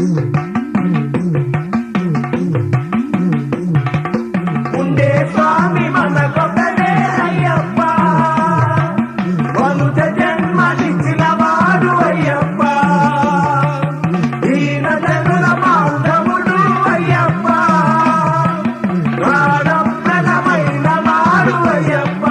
ఉండే స్వామి మనకొకడే అయ్యప్ప వనుజ జన్మనిచ్చిన వాడు అయ్యప్ప దీన జనుల మాధవుడు అయ్యప్ప ప్రాణప్రదమైన వాడు అయ్యప్ప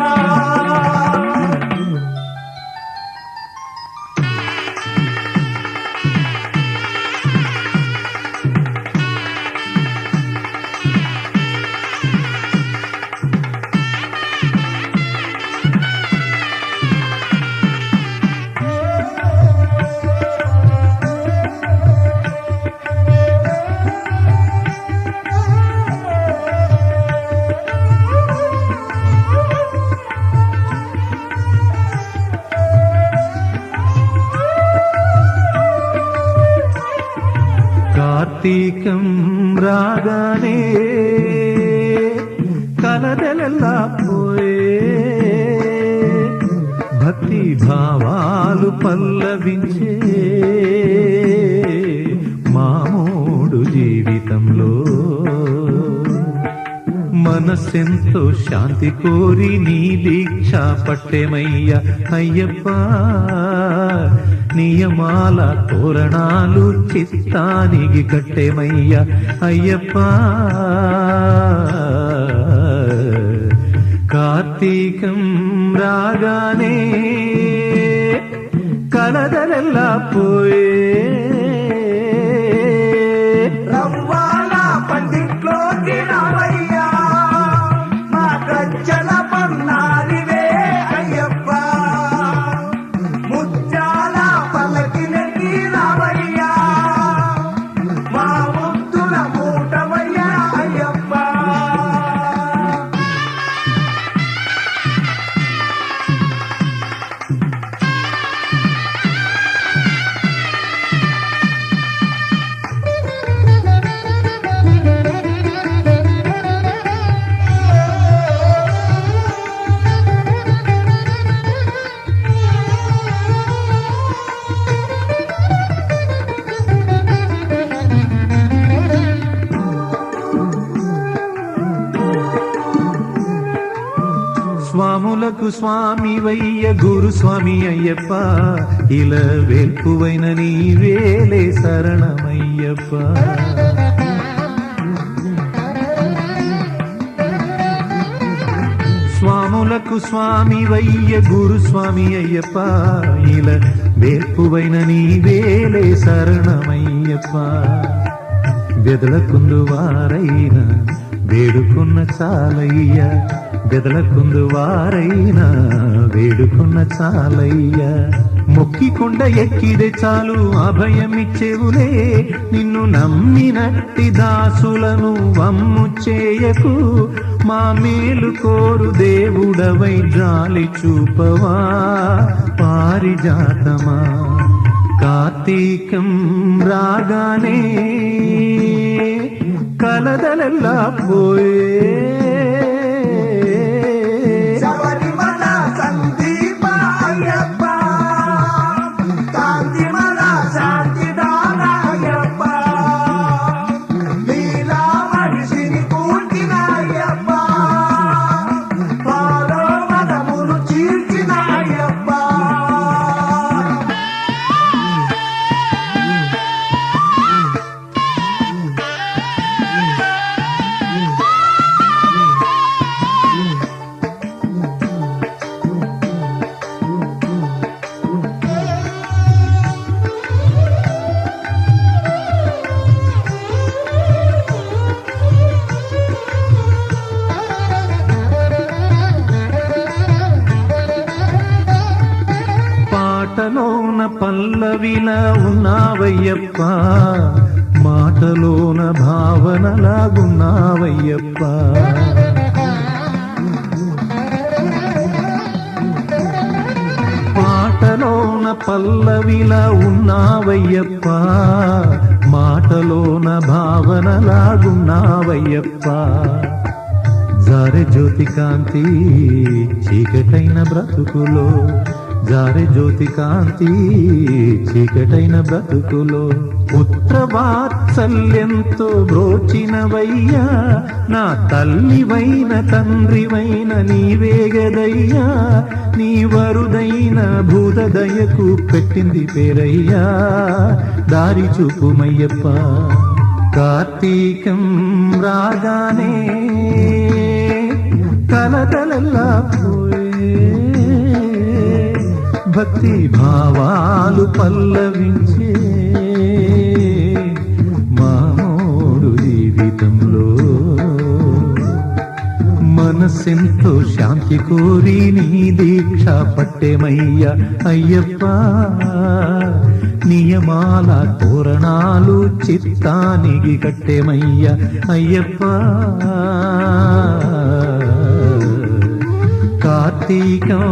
కార్తీకం రాగానే కలదలెల్లా పోయే భక్తి భావాలు పల్లవించే మామూడు జీవితంలో మనసెంతో శాంతి కోరి నీ దీక్ష పట్టెమయ్య అయ్యప్ప నియమాల తోరణాలు చిత్తానికి కట్టెమయ్య అయ్యప్ప కార్తీకం రాగానే కలదలెల్లా పోయే రవ్వాల పందిట్లో తినవయ్యా మా గజ్జల పన్నారివే అయ్యప్ప ముత్యాల పలకినకి రావయ్యా మా ముద్దుల మూటవయ్యా అయ్యప్ప స్వాములకు స్వామి వయ్య గురు స్వామి అయ్యప్ప ఇలా వెల్పువైన నీ వేలే శరణమయ్యప్ప స్వాములకు స్వామి వయ్య గురు స్వామి అయ్యప్ప ఇలా వేల్పువైన నీ వేలే శరణమయ్యప్ప బెదలకుందు వారైనా వేడుకున్న చాలయ్య బెదలకుందు వారైనా వేడుకున్న చాలయ్య మొక్కికొండ ఎక్కిదే చాలు అభయమిచ్చేవులే నిన్ను నమ్మినట్టి దాసులను వమ్ము చేయకు మా మేలు కోరు దేవుడవై జాలి చూపవా పారిజాతమా కార్తీకం రాగానే కలదలెల్లా పోయే శబరిమల సందీప అయ్యప్ప కాంతిమల శాంతిదాన అయ్యప్ప లీలా మనిషిని కూర్చిన అయ్యప్ప పాలో మదమును చీల్చిన అయ్యప్ప పాటలోన పల్లవిలా ఉన్నావయ్యప్ప మాటలోన భావనలాగున్నావయ్యప్ప పాటలోన పల్లవిలా ఉన్నావయ్యప్ప మాటలోన భావనలాగున్నావయ్యప్ప జారె జ్యోతి కాంతి చీకటైన బ్రతుకులో జారి జ్యోతి కాంతి చీకటైన బ్రతుకులో పుత్ర వాత్సల్యంతో బ్రోచినవయ్యా నా తల్లివైన తండ్రివైన నీవేగదయ్యా నీ వరుదైన భూతదయకు పెట్టింది పేరయ్యా దారి చూపుమయ్యప్ప కార్తీకం రాగానే కలకలల్లా పోయే భక్తి భావాలు పల్లవించే మామోడు జీవితంలో మనసెంతో శాంతి కోరి నీ దీక్ష పట్టెమయ్య అయ్యప్ప నియమాల తోరణాలు చిత్తానికి కట్టెమయ్య అయ్యప్ప కార్తీకం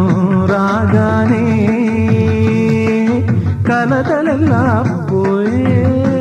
రాగానే కలతలెల్లా పోయే